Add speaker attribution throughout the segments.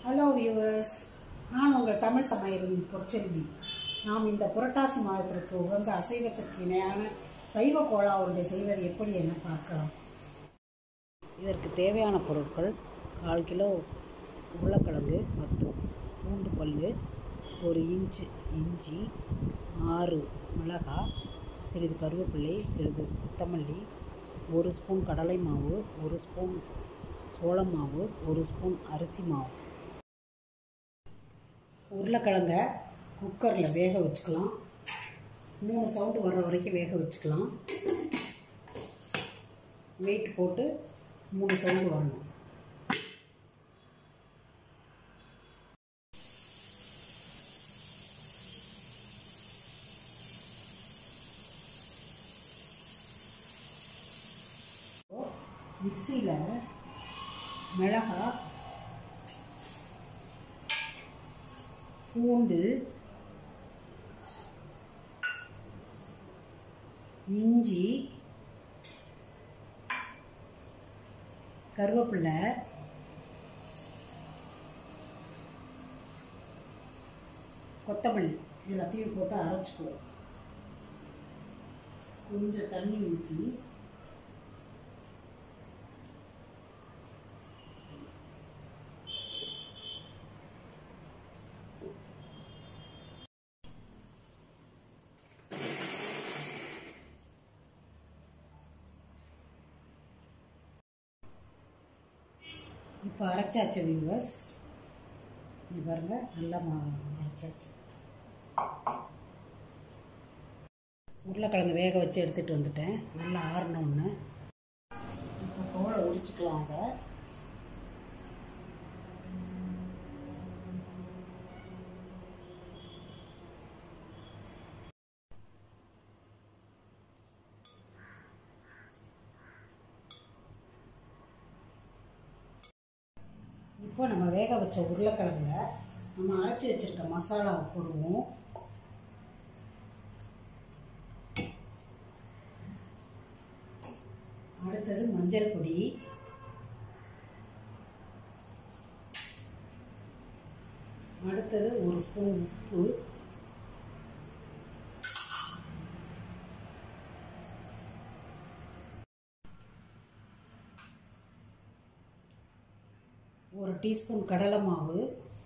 Speaker 1: hello viewers நான் உங்கள் தமிழ் சமையலின் பொற்செல்வி நாம் இந்த புரட்டாசி மாதத்திற்கு உகந்த அசைவத்திற்கு இணையான சைவ கோலா உருண்டை செய்வது எப்படி என பார்க்கலாம் இதற்கு தேவையான பொருட்கள் கால் கிலோ உருளைக்கிழங்கு பத்து பூண்டு பல் ஒரு இன்ச்சு இஞ்சி ஆறு மிளகாய் சிறிது கருவேப்பிலை சிறிது கொத்தமல்லி ஒரு ஸ்பூன் கடலை மாவு ஒரு ஸ்பூன் சோள மாவு ஒரு ஸ்பூன் அரிசி மாவு உருளைக்கிழங்க குக்கரில் வேக வச்சுக்கலாம் மூணு சவுண்டு வர்ற வரைக்கும் வேக வச்சுக்கலாம் வெயிட் போட்டு மூணு சவுண்டு வரணும் மிக்சியில் மிளகாய் பூண்டு இஞ்சி கருவேப்பிலை கொத்தமல்லி எல்லாத்தையும் போட்டு அரைச்சிக்குவோம் கொஞ்சம் தண்ணி ஊற்றி இப்போ அரைச்சாச்சு வியூவர்ஸ் இது பாருங்க நல்லா மா அரைச்சாச்சு உருளைக்கிழங்கு வேக வச்சு எடுத்துகிட்டு வந்துட்டேன் நல்லா ஆறணுன்னு இப்போ தோலை உரிச்சுக்கலாம் அதை இப்போ நம்ம வேக வச்ச உருளைக்கிழங்குல நம்ம அரைச்சி வச்சிருக்க மசாலாவை போடுவோம் அடுத்தது மஞ்சள் பொடி அடுத்தது ஒரு ஸ்பூன் உப்பு ஒரு டீஸ்பூன் கடலை மாவு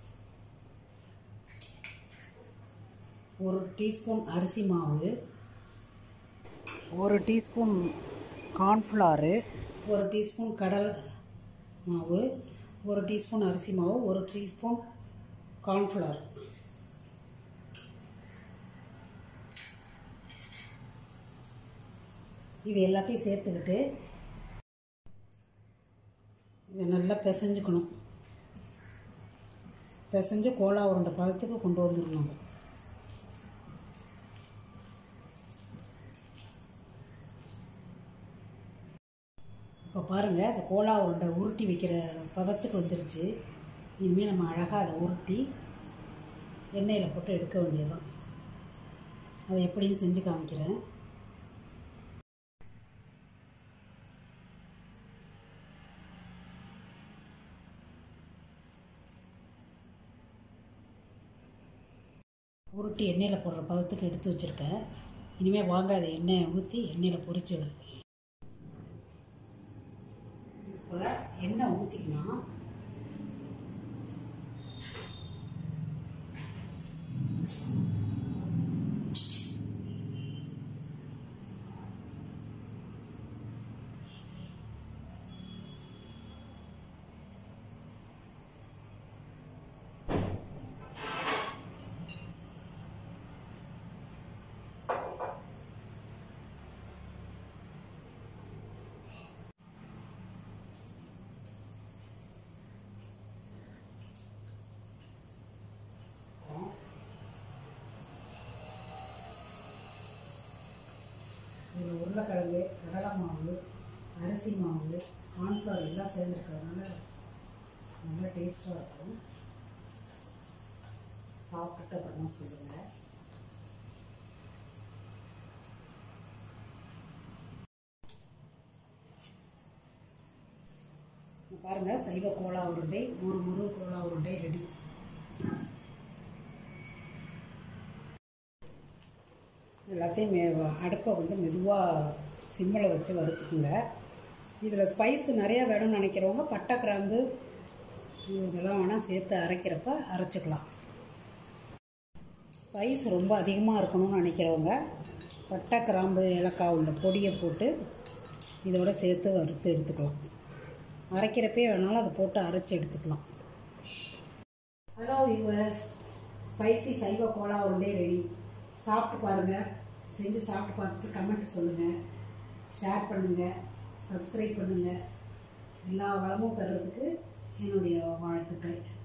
Speaker 1: ஒரு டீஸ்பூன் அரிசி மாவு ஒரு டீஸ்பூன் கார்ன்ஃப்ளவரு ஒரு டீஸ்பூன் கடலை மாவு ஒரு டீஸ்பூன் அரிசி மாவு ஒரு டீஸ்பூன் கார்ன்ஃப்ளவர் இது எல்லாத்தையும் சேர்த்துக்கிட்டு இதை நல்லா பிசைஞ்சுக்கணும் பிசைஞ்சு கோலா உருண்டை பதத்துக்கு கொண்டு வந்துடணும் இப்போ பாருங்கள் அந்த கோலா உருண்டை உருட்டி வைக்கிற பதத்துக்கு வந்துருச்சு இனிமேல் நம்ம அழகாக அதை உருட்டி எண்ணெயில் போட்டு எடுக்க வேண்டியதுதான் அதை எப்படின்னு செஞ்சு காமிக்கிறேன் உருட்டி எண்ணெயில் போடுற பதத்துக்கு எடுத்து வச்சுருக்கேன் இனிமேல் வாங்க அதை எண்ணெயை ஊற்றி எண்ணெயில் பொரிச்சு இப்போ எண்ணெய் ஊற்றிக்கலாம் இதில் உருளைக்கிழங்கு கடலை மாவு அரிசி மாவு கார்ன்ஃப்ளவர் எல்லாம் சேர்ந்துருக்கிறதுனால நல்லா டேஸ்ட்டாக இருக்கும் சாப்பிட்டுட்டு அப்புறமா சொல்லுங்கள் பாருங்கள் சைவ கோலா உருண்டை முறு முறு கோலா உருண்டை ரெடி எல்லாத்தையும் மே அடுப்பை வந்து மெதுவாக சிம்மில் வச்சு வறுத்துக்குங்க இதில் ஸ்பைஸ் நிறையா வேணும்னு நினைக்கிறவங்க பட்டை கிராம்பு இதெல்லாம் வேணால் சேர்த்து அரைக்கிறப்ப அரைச்சிக்கலாம் ஸ்பைஸ் ரொம்ப அதிகமாக இருக்கணும்னு நினைக்கிறவங்க பட்டை கிராம்பு ஏலக்காய் உள்ள பொடியை போட்டு இதோட சேர்த்து வறுத்து எடுத்துக்கலாம் அரைக்கிறப்பே வேணாலும் அதை போட்டு அரைச்சி எடுத்துக்கலாம் ஹலோ யூஎஸ் ஸ்பைசி சைவ கோலா உருண்டே ரெடி சாப்பிட்டு பாருங்கள் செஞ்சு சாப்பிட்டு பார்த்துட்டு கமெண்ட் சொல்லுங்கள் ஷேர் பண்ணுங்கள் சப்ஸ்கிரைப் பண்ணுங்கள் எல்லா வளமும் பெறுறதுக்கு என்னுடைய வாழ்த்துக்கள்